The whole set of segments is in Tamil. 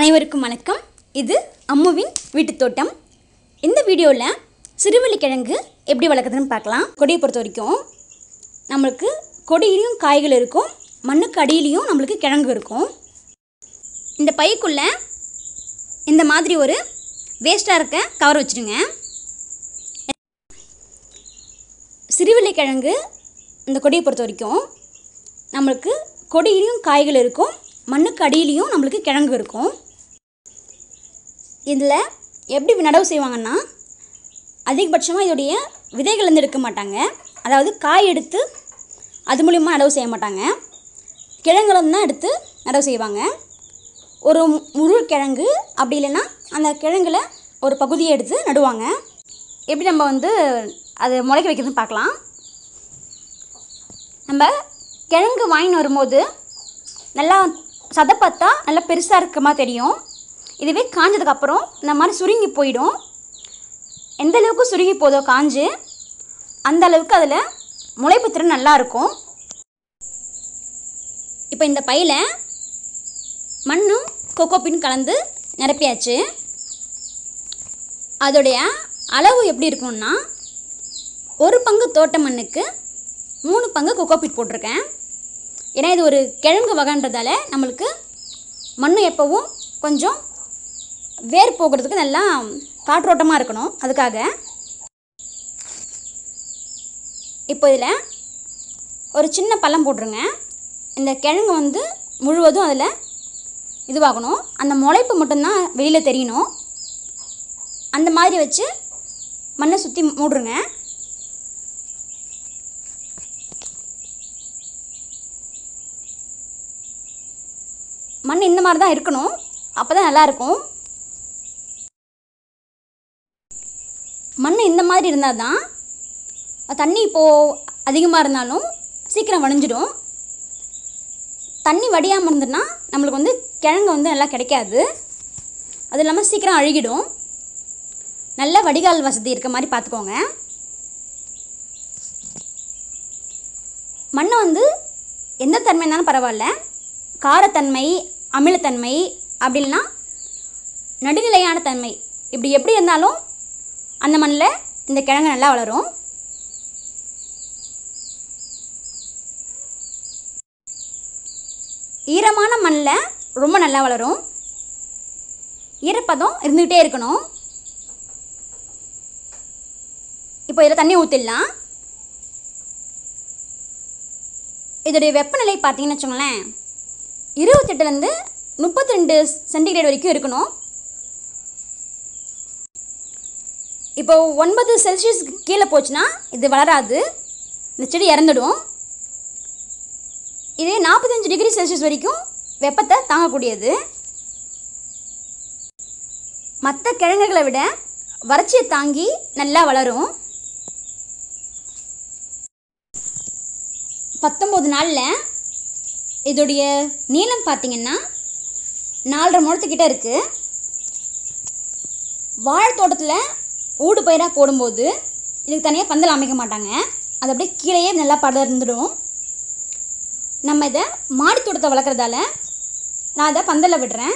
அனைவருக்கும் வணக்கம் இது அம்முவின் வீட்டுத் தோட்டம் இந்த வீடியோவில் சிறுவள்ளிக்கிழங்கு எப்படி வளர்க்குறதுன்னு பார்க்கலாம் கொடியை பொறுத்த வரைக்கும் நம்மளுக்கு கொடியிலையும் காய்கள் இருக்கும் மண்ணுக்கு அடியிலையும் நம்மளுக்கு கிழங்கு இருக்கும் இந்த பைக்குள்ளே இந்த மாதிரி ஒரு வேஸ்ட்டாக இருக்க கவர் வச்சுருங்க சிறுவள்ளிக்கிழங்கு இந்த கொடியை பொறுத்த வரைக்கும் நம்மளுக்கு கொடியிலையும் காய்கள் இருக்கும் மண்ணுக்கு அடியிலையும் நம்மளுக்கு கிழங்கு இருக்கும் இதில் எப்படி நடவு செய்வாங்கன்னா அதிகபட்சமாக இதோடைய விதைகள் வந்து எடுக்க மாட்டாங்க அதாவது காய் எடுத்து அது மூலிமா நடவு செய்ய மாட்டாங்க கிழங்குலம் தான் எடுத்து நடவு செய்வாங்க ஒரு முழு கிழங்கு அப்படி இல்லைன்னா அந்த கிழங்குல ஒரு பகுதியை எடுத்து நடுவாங்க எப்படி நம்ம வந்து அதை முளைக்க வைக்கிறதுன்னு பார்க்கலாம் நம்ம கிழங்கு வாங்கின்னு வரும்போது நல்லா சதை பார்த்தா நல்லா பெருசாக இருக்க மாதிரி தெரியும் இதுவே காஞ்சதுக்கப்புறம் இந்த மாதிரி சுருங்கி போயிடும் எந்த அளவுக்கு சுருங்கி போதோ காஞ்சு அந்த அளவுக்கு அதில் முளைப்பு திறன் நல்லா இருக்கும் இப்போ இந்த பையில் மண்ணும் கொக்கோப்பின் கலந்து நிரப்பியாச்சு அதோடைய அளவு எப்படி இருக்கணும்னா ஒரு பங்கு தோட்ட மண்ணுக்கு மூணு பங்கு கொக்கோபிட் போட்டிருக்கேன் ஏன்னா இது ஒரு கிழங்கு வகைன்றதால நம்மளுக்கு மண் எப்போவும் கொஞ்சம் வேர் போகிறதுக்கு நல்லா காற்றோட்டமாக இருக்கணும் அதுக்காக இப்போ இதில் ஒரு சின்ன பள்ளம் போட்டுருங்க இந்த கிழங்கு வந்து முழுவதும் அதில் இதுவாகணும் அந்த முளைப்பு மட்டும்தான் வெளியில் தெரியணும் அந்த மாதிரி வச்சு மண்ணை சுற்றி மூடுருங்க மண் இந்த மாதிரி தான் இருக்கணும் அப்போ தான் நல்லாயிருக்கும் மண் இந்த மாதிரி இருந்தால் தான் தண்ணி இப்போது அதிகமாக இருந்தாலும் சீக்கிரம் வடிஞ்சிடும் தண்ணி வடியாமல் இருந்ததுன்னா நம்மளுக்கு வந்து கிழங்கு வந்து நல்லா கிடைக்காது அது இல்லாமல் சீக்கிரம் அழுகிடும் நல்ல வடிகால் வசதி இருக்க மாதிரி பார்த்துக்கோங்க மண்ணை வந்து எந்த தன்மை இருந்தாலும் பரவாயில்ல காரத்தன்மை அமிலத்தன்மை அப்படி இல்லைன்னா நடுநிலையான தன்மை இப்படி எப்படி இருந்தாலும் அந்த மண்ணில் இந்த கிழங்கு நல்லா வளரும் ஈரமான மண்ணில் ரொம்ப நல்லா வளரும் ஈரப்பதம் இருந்துக்கிட்டே இருக்கணும் இப்போ இதில் தண்ணி ஊற்றிடலாம் இதோடைய வெப்பநிலை பார்த்தீங்கன்னு வச்சுக்கோங்களேன் இருபத்தெட்டுலேருந்து முப்பத்தி ரெண்டு சென்டிகிரேட் வரைக்கும் இருக்கணும் இப்போ ஒன்பது செல்சியஸ் கீழே போச்சுன்னா இது வளராது இந்த செடி இறந்துடும் இதே நாற்பத்தஞ்சு டிகிரி செல்சியஸ் வரைக்கும் வெப்பத்தை தாங்கக்கூடியது மற்ற கிழங்குகளை விட வறட்சியை தாங்கி நல்லா வளரும் பத்தொம்போது நாளில் இதோடைய நீளம் பார்த்தீங்கன்னா நாலரை முழத்துக்கிட்ட இருக்குது வாழைத்தோட்டத்தில் ஊடு பயிராக போடும்போது இதுக்கு தனியாக பந்தல் அமைக்க மாட்டாங்க அது அப்படியே கீழேயே நல்லா படர்ந்துடும் நம்ம இதை மாடி தோட்டத்தை வளர்க்குறதால நான் அதை பந்தலில் விடுறேன்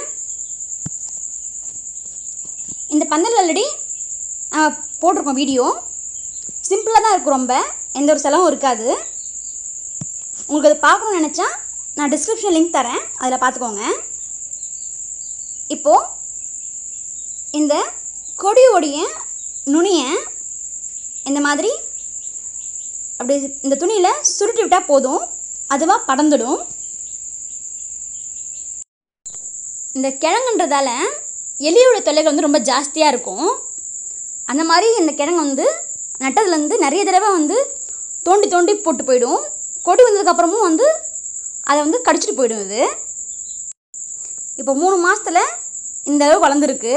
இந்த பந்தல் ஆல்ரெடி போட்டிருக்கோம் வீடியோ சிம்பிளாக தான் இருக்கும் ரொம்ப எந்த ஒரு செலவும் இருக்காது உங்களுக்கு அது பார்க்கணும்னு நினச்சா நான் டிஸ்கிரிப்ஷன் லிங்க் தரேன் அதில் பார்த்துக்கோங்க இப்போது இந்த கொடியோடைய நுனியை இந்த மாதிரி அப்படி இந்த துணியில் சுருட்டி விட்டால் போதும் அதுவாக படர்ந்துடும் இந்த கிழங்குன்றதால எலியோட தொல்லைகள் வந்து ரொம்ப ஜாஸ்தியாக இருக்கும் அந்த மாதிரி இந்த கிழங்கு வந்து நட்டதுலேருந்து நிறைய தடவை வந்து தோண்டி தோண்டி போட்டு போயிடும் கொடி வந்ததுக்கப்புறமும் வந்து அதை வந்து கடிச்சிட்டு போயிடும் இது இப்போ மூணு மாதத்தில் இந்த அளவு வளர்ந்துருக்கு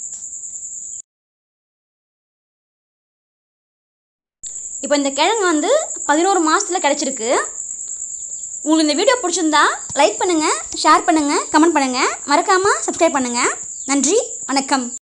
இப்போ இந்த கிழங்கு வந்து பதினோரு மாதத்தில் கிடச்சிருக்கு உங்களுக்கு இந்த வீடியோ பிடிச்சிருந்தா லைக் பண்ணுங்கள் ஷேர் பண்ணுங்கள் கமெண்ட் பண்ணுங்கள் மறக்காமல் சப்ஸ்கிரைப் பண்ணுங்கள் நன்றி வணக்கம்